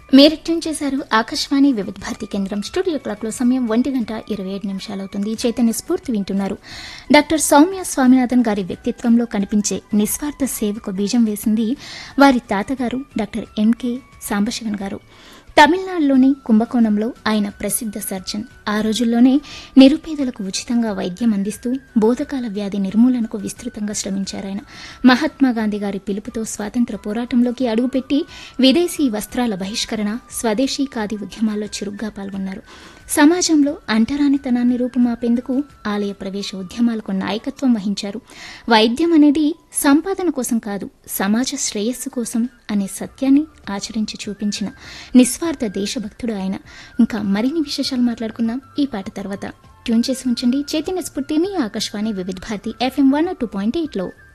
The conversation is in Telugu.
మీరు ట్యూన్ చేశారు ఆకాశవాణి వివిధ భారతి కేంద్రం స్టూడియో క్లాక్లో సమయం ఒంటి గంట ఇరవై ఏడు నిమిషాలు అవుతుంది చైతన్య స్ఫూర్తి వింటున్నారు డాక్టర్ సౌమ్య స్వామినాథన్ గారి వ్యక్తిత్వంలో కనిపించే నిస్వార్థ సేవకు బీజం వేసింది వారి తాతగారు డాక్టర్ ఎంకే సాంబశివన్ గారు తమిళనాడులోని కుంభకోణంలో ఆయన ప్రసిద్ధ సర్జన్ ఆ రోజుల్లోనే నిరుపేదలకు ఉచితంగా వైద్యం అందిస్తూ బోధకాల వ్యాధి నిర్మూలనకు విస్తృతంగా శ్రమించారాయన మహాత్మా గాంధీ గారి పిలుపుతో స్వాతంత్ర పోరాటంలోకి అడుగుపెట్టి విదేశీ వస్త్రాల బహిష్కరణ స్వదేశీ ఖాదీ ఉద్యమాల్లో చురుగ్గా పాల్గొన్నారు సమాజంలో అంటరానితనాన్ని రూపుమాపేందుకు ఆలయ ప్రవేశ ఉద్యమాలకు నాయకత్వం వహించారు వైద్యం అనేది సంపాదన కోసం కాదు సమాజ శ్రేయస్సు కోసం అనే సత్యాన్ని ఆచరించి చూపించిన నిస్వార్థ దేశభక్తుడు ఆయన ఇంకా మరిన్ని విశేషాలు మాట్లాడుకుందాం ఈ పాట తర్వాత ట్యూన్ చేసి ఉంచండి చైతన్య స్ఫూర్తి మీ Akashvani Vividh Bharati FM one two point ఎయిట్లో